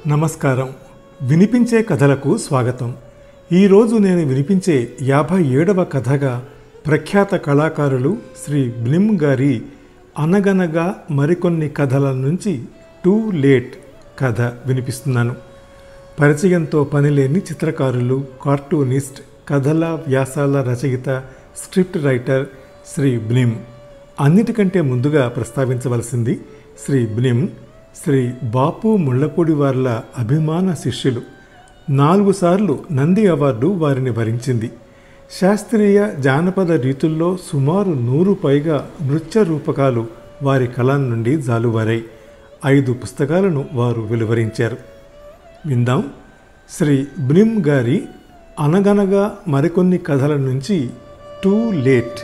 నమస్కారం వినిపించే కథలకు స్వాగతం ఈరోజు నేను వినిపించే యాభై ఏడవ కథగా ప్రఖ్యాత కళాకారులు శ్రీ బ్లిమ్ గారి అనగనగా మరికొన్ని కథల నుంచి టూ లేట్ కథ వినిపిస్తున్నాను పరిచయంతో పనిలేని చిత్రకారులు కార్టూనిస్ట్ కథల వ్యాసాల రచయిత స్క్రిప్ట్ రైటర్ శ్రీ బ్లిమ్ అన్నిటికంటే ముందుగా ప్రస్తావించవలసింది శ్రీ బ్లిమ్ శ్రీ బాపు ముళ్ళపూడి వార్ల అభిమాన శిష్యులు నాలుగు సార్లు నంది అవార్డు వారిని వరించింది శాస్త్రీయ జానపద రీతుల్లో సుమారు నూరు పైగా నృత్య రూపకాలు వారి కళ నుండి జాలువారాయి ఐదు పుస్తకాలను వారు వెలువరించారు విందాం శ్రీ బ్లిమ్ గారి అనగనగా మరికొన్ని కథల నుంచి టూ లేట్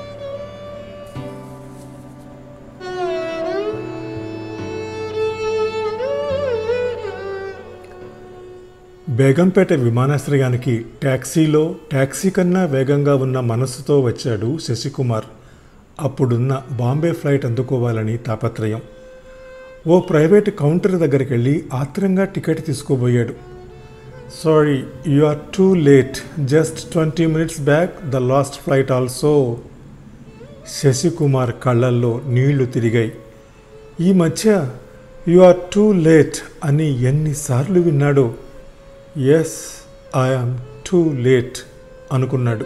బేగంపేట విమానాశ్రయానికి ట్యాక్సీలో ట్యాక్సీ కన్నా వేగంగా ఉన్న మనస్సుతో వచ్చాడు శశికుమార్ అప్పుడున్న బాంబే ఫ్లైట్ అందుకోవాలని తాపత్రయం ఓ ప్రైవేట్ కౌంటర్ దగ్గరికి వెళ్ళి ఆత్రంగా టికెట్ తీసుకోబోయాడు sorry you are too late just twenty minutes back the last flight also Shashikumar కళ్ళల్లో నీళ్లు తిరిగాయి ఈ మధ్య యు ఆర్ టూ లేట్ అని ఎన్నిసార్లు విన్నాడో ఎస్ ఐఆమ్ టూ లేట్ అనుకున్నాడు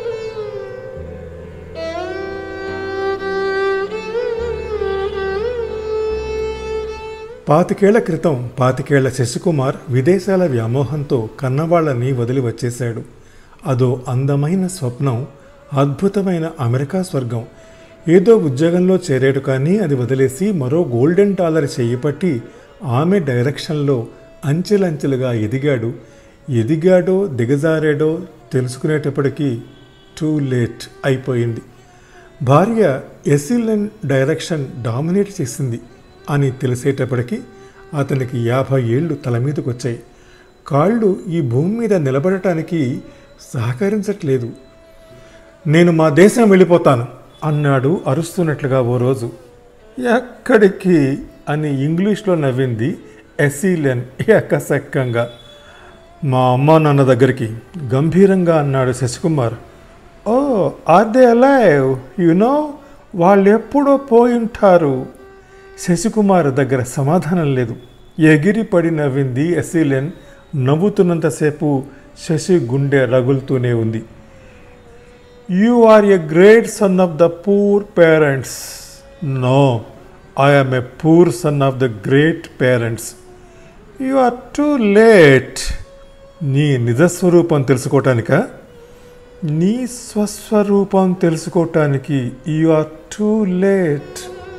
పాతికేళ్ల క్రితం పాతికేళ్ల శశికుమార్ విదేశాల వ్యామోహంతో కన్నవాళ్లని వదిలి వచ్చేశాడు అదో అందమైన స్వప్నం అద్భుతమైన అమెరికా స్వర్గం ఏదో ఉద్యోగంలో చేరాడు కానీ అది వదిలేసి మరో గోల్డెన్ డాలర్ చెయ్యిపట్టి ఆమె డైరెక్షన్లో అంచెలంచెలుగా ఎదిగాడు ఎదిగాడో దిగజారాడో తెలుసుకునేటప్పటికీ టూ లేట్ అయిపోయింది భార్య ఎసిలెన్ డైరెక్షన్ డామినేట్ చేసింది అని తెలిసేటప్పటికి అతనికి యాభై ఏళ్ళు తల మీదకి వచ్చాయి కాళ్ళు ఈ భూమి మీద నిలబడటానికి సహకరించట్లేదు నేను మా దేశం వెళ్ళిపోతాను అన్నాడు అరుస్తున్నట్లుగా ఓ రోజు ఎక్కడికి అని ఇంగ్లీష్లో నవ్వింది ఎసిలెన్ ఎక్కసెక్కంగా మా అమ్మ నాన్న దగ్గరికి గంభీరంగా అన్నాడు Shashikumar oh are they alive you know వాళ్ళు ఎప్పుడో పోయి ఉంటారు శశికుమార్ దగ్గర సమాధానం లేదు ఎగిరి పడి నవ్వింది ఎసిలెన్ నవ్వుతున్నంతసేపు శశి గుండె రగులుతూనే ఉంది you are a great son of the poor parents no I'm a poor son of the great parents you are too late నీ నిజస్వరూపం తెలుసుకోవటానిక నీ స్వస్వరూపం తెలుసుకోవటానికి యు ఆర్ టూ లేట్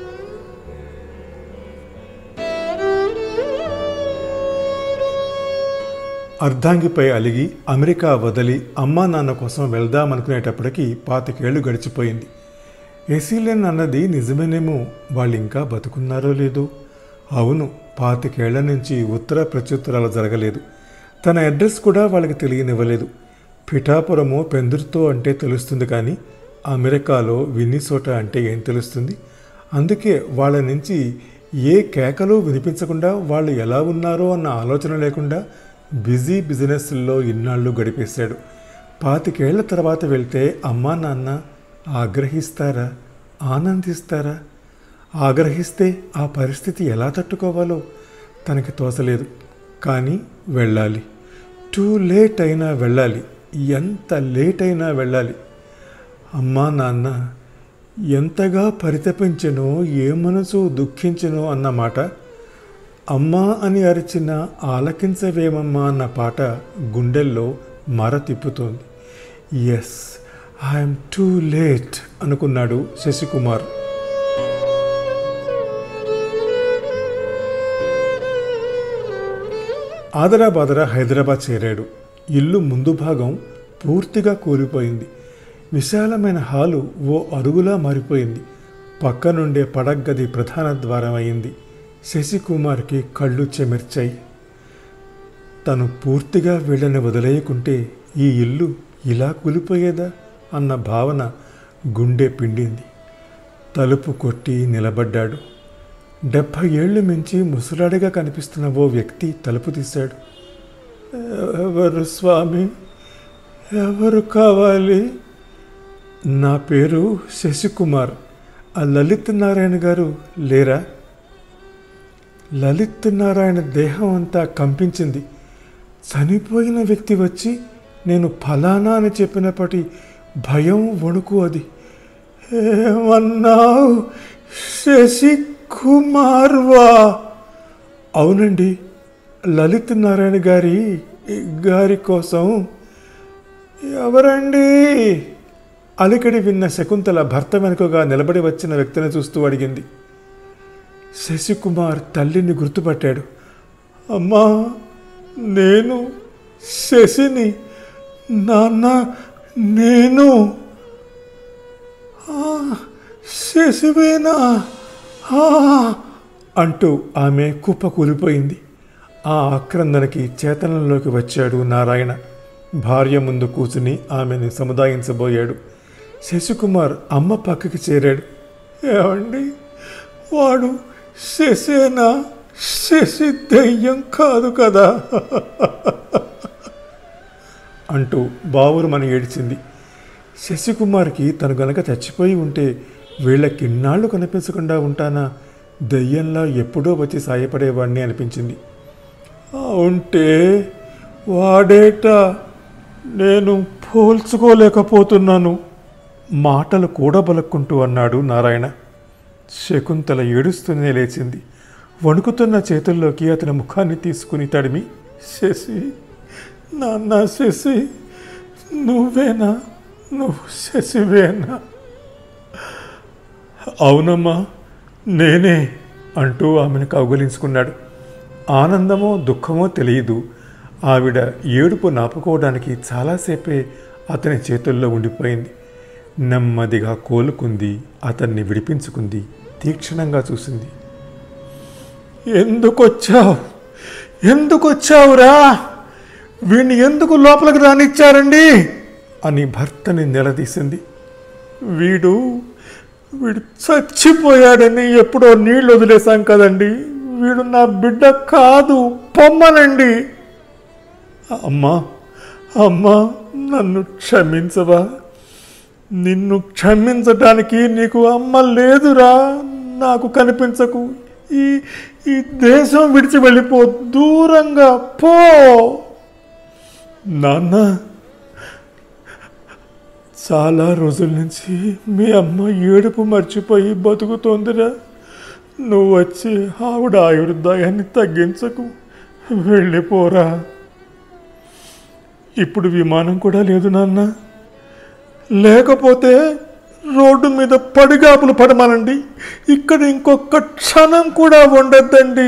అర్ధాంగిపై అలిగి అమెరికా వదిలి అమ్మా నాన్న కోసం వెళ్దామనుకునేటప్పటికీ పాతికేళ్లు గడిచిపోయింది ఎసిలెన్ అన్నది నిజమేనేమో వాళ్ళు ఇంకా బతుకున్నారో లేదో అవును పాతికేళ్ల నుంచి ఉత్తర ప్రత్యుత్తరాలు జరగలేదు తన అడ్రస్ కూడా వాళ్ళకి తెలియనివ్వలేదు పిఠాపురమో పెందుర్తో అంటే తెలుస్తుంది కానీ అమెరికాలో విన్నిసోట అంటే ఏం తెలుస్తుంది అందుకే వాళ్ళ నుంచి ఏ కేకలు వినిపించకుండా వాళ్ళు ఎలా ఉన్నారో అన్న ఆలోచన లేకుండా బిజీ బిజినెస్ల్లో ఇన్నాళ్ళు గడిపేశాడు పాతికేళ్ల తర్వాత వెళ్తే అమ్మా నాన్న ఆగ్రహిస్తారా ఆనందిస్తారా ఆగ్రహిస్తే ఆ పరిస్థితి ఎలా తట్టుకోవాలో తనకి తోసలేదు కానీ వెళ్ళాలి టూ లేట్ అయినా వెళ్ళాలి ఎంత లేట్ అయినా వెళ్ళాలి అమ్మా నాన్న ఎంతగా పరితపించెనో ఏ మనసు దుఃఖించెనో అన్నమాట అమ్మా అని అరిచిన ఆలకించవేమమ్మా అన్న పాట గుండెల్లో మర తిప్పుతోంది ఎస్ ఐఎమ్ టూ లేట్ అనుకున్నాడు శశికుమార్ ఆదరాబాదరా హైదరాబాద్ చేరాడు ఇల్లు ముందు భాగం పూర్తిగా కూలిపోయింది విశాలమైన హాలు ఓ అరుగులా మారిపోయింది పక్క నుండే పడగ్గది ప్రధాన ద్వారం అయింది శశికుమార్కి కళ్ళు చెమెర్చాయి తను పూర్తిగా వీళ్ళని వదిలేయకుంటే ఈ ఇల్లు ఇలా కూలిపోయేదా అన్న భావన గుండె పిండింది తలుపు కొట్టి నిలబడ్డాడు డెబ్భై ఏళ్ళు మించి ముసలాడిగా కనిపిస్తున్న ఓ వ్యక్తి తలుపు తీశాడు ఎవరు స్వామి ఎవరు కావాలి నా పేరు శశికుమార్ ఆ లలిత్ నారాయణ గారు లేరా లలిత్ నారాయణ దేహం అంతా కంపించింది చనిపోయిన వ్యక్తి వచ్చి నేను ఫలానా అని చెప్పినప్పటి భయం వణుకు అది ఏమన్నావు శశికుమార్వా అవునండి లలిత్ నారాయణ గారి గారి కోసం ఎవరండి అలికడి విన్న శకుంతల భర్త వెనుకగా నిలబడి వచ్చిన వ్యక్తిని చూస్తూ అడిగింది శశికుమార్ తల్లిని గుర్తుపట్టాడు అమ్మా నేను శశిని నాన్న నేను "ఆ, శశివేనా ఆ," అంటూ ఆమె కుప్ప కూలిపోయింది ఆ ఆక్రందనకి చేతనంలోకి వచ్చాడు నారాయణ భార్య ముందు కూర్చుని ఆమెని సముదాయించబోయాడు శశికుమార్ అమ్మ పక్కకి చేరాడు ఏమండి వాడు శశేనా శశి దయ్యం కాదు కదా అంటూ బావురుమని ఏడ్చింది శశికుమార్కి తను గనక చచ్చిపోయి ఉంటే వీళ్ళకిన్నాళ్ళు కనిపించకుండా ఉంటానా దయ్యంలా ఎప్పుడో వచ్చి సాయపడేవాడిని అనిపించింది ఉంటే వాడేట నేను పోల్చుకోలేకపోతున్నాను మాటలు కూడబలుక్కుంటూ అన్నాడు నారాయణ శకుంతల ఏడుస్తూనే లేచింది వణుకుతున్న చేతుల్లోకి అతని ముఖాన్ని తీసుకుని తడిమి శశి నాన్న శశి నువ్వేనా నువ్వు శశివేనా అవునమ్మా నేనే అంటూ ఆమెను కౌగలించుకున్నాడు ఆనందమో దుఃఖమో తెలియదు ఆవిడ ఏడుపు నాపుకోవడానికి చాలాసేపే అతని చేతుల్లో ఉండిపోయింది నెమ్మదిగా కోలుకుంది అతన్ని విడిపించుకుంది తీక్షణంగా చూసింది ఎందుకొచ్చావు ఎందుకొచ్చావురా వీణ్ణి ఎందుకు లోపలికి రానిచ్చారండి అని భర్తని నిలదీసింది వీడు వీడు చచ్చిపోయాడని ఎప్పుడో నీళ్ళు వదిలేశాం కదండి వీడు నా బిడ్డ కాదు పొమ్మనండి అమ్మా అమ్మా నన్ను క్షమించవా నిన్ను క్షమించటానికి నీకు అమ్మ లేదురా నాకు కనిపించకు ఈ ఈ దేశం విడిచి వెళ్ళిపో దూరంగా పో నాన్న చాలా రోజుల నుంచి మీ అమ్మ ఏడుపు మర్చిపోయి బతుకుతోందిరా నువ్వు వచ్చి ఆవిడ ఆయుర్దాయాన్ని తగ్గించకు వెళ్ళిపోరా ఇప్పుడు విమానం కూడా లేదు నాన్న లేకపోతే రోడ్డు మీద పడిగాపులు పడమనండి ఇక్కడ ఇంకొక క్షణం కూడా ఉండద్దండి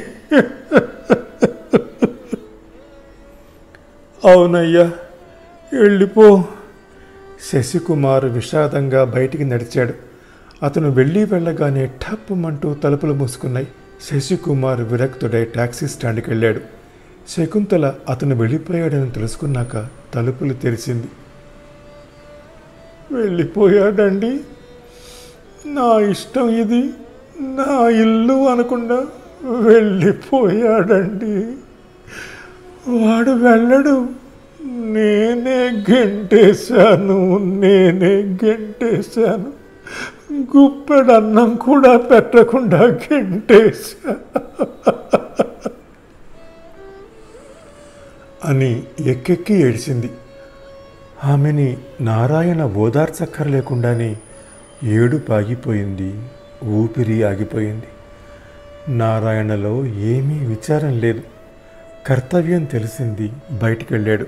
అవునయ్యా వెళ్ళిపో శశికుమార్ విషాదంగా బయటికి నడిచాడు అతను వెళ్ళి వెళ్ళగానే టప్పుమంటూ తలుపులు మూసుకున్నాయి శశికుమార్ విరక్తుడై టాక్సీ స్టాండ్కి వెళ్ళాడు శకుంతల అతను వెళ్ళిపోయాడని తెలుసుకున్నాక తలుపులు తెరిచింది వెళ్ళిపోయాడండి నా ఇష్టం ఇది నా ఇల్లు అనకుండా వెళ్ళిపోయాడండి వాడు వెళ్ళడు నేనే గెంటేశాను నేనే గెంటేశాను గుప్పెడు అన్నం కూడా పెట్టకుండా గెంటేశా అని ఎక్కెక్కి ఏడ్చింది ఆమెని నారాయణ ఓదార్చక్కర్లేకుండానే ఏడుపు ఆగిపోయింది ఊపిరి ఆగిపోయింది నారాయణలో ఏమీ విచారం లేదు కర్తవ్యం తెలిసింది బయటికి వెళ్ళాడు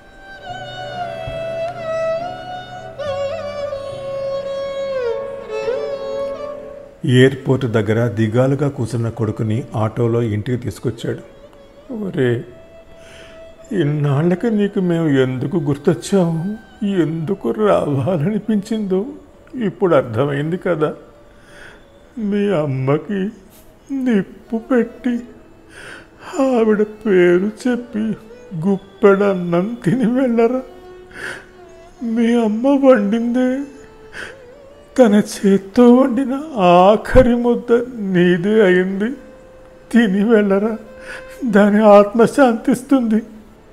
ఎయిర్పోర్ట్ దగ్గర దిగాలుగా కూర్చున్న కొడుకుని ఆటోలో ఇంటికి తీసుకొచ్చాడు ఒరే ఇన్నాళ్ళకి నీకు మేము ఎందుకు గుర్తొచ్చాము ఎందుకు రావాలనిపించిందో ఇప్పుడు అర్థమైంది కదా మీ అమ్మకి నిప్పు పెట్టి ఆవిడ పేరు చెప్పి గుప్పెడన్నం తిని వెళ్ళరా మీ అమ్మ వండిందే తన చేత్తో వండిన ఆఖరి ముద్ద నీదే అయింది తిని వెళ్ళరా దాని ఆత్మ శాంతిస్తుంది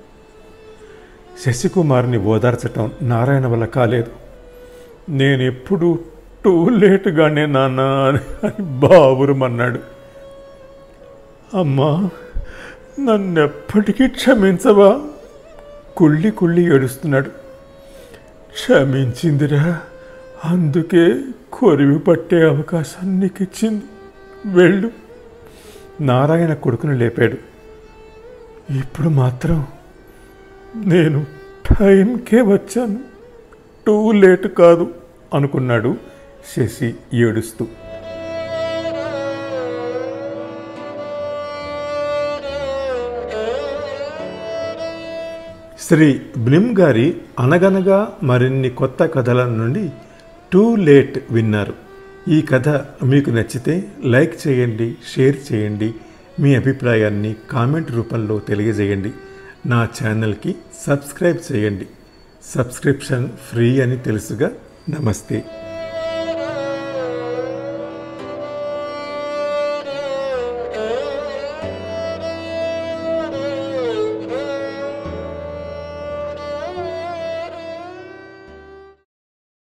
శశికుమార్ని ఓదార్చటం నారాయణ వల్ల కాలేదు నేనెప్పుడు టూ లేటుగానే నాన్న అని అని బావురమన్నాడు అమ్మా నన్నెప్పటికీ క్షమించవా కుళ్ళి కుళ్ళి ఏడుస్తున్నాడు క్షమించిందిరా అందుకే కొరివి పట్టే అవకాశం నీకు ఇచ్చింది వెళ్ళు నారాయణ కొడుకును లేపాడు ఇప్పుడు మాత్రం నేను టైంకే వచ్చాను టూ లేట్ కాదు అనుకున్నాడు శశి ఏడుస్తూ శ్రీ బ్లిమ్ గారి అనగనగా మరిన్ని కొత్త కథల నుండి టూ లేట్ విన్నారు ఈ కథ మీకు నచ్చితే లైక్ చేయండి షేర్ చేయండి మీ అభిప్రాయాన్ని కామెంట్ రూపంలో తెలియజేయండి నా ఛానల్కి సబ్స్క్రైబ్ చేయండి సబ్స్క్రిప్షన్ ఫ్రీ అని తెలుసుగా నమస్తే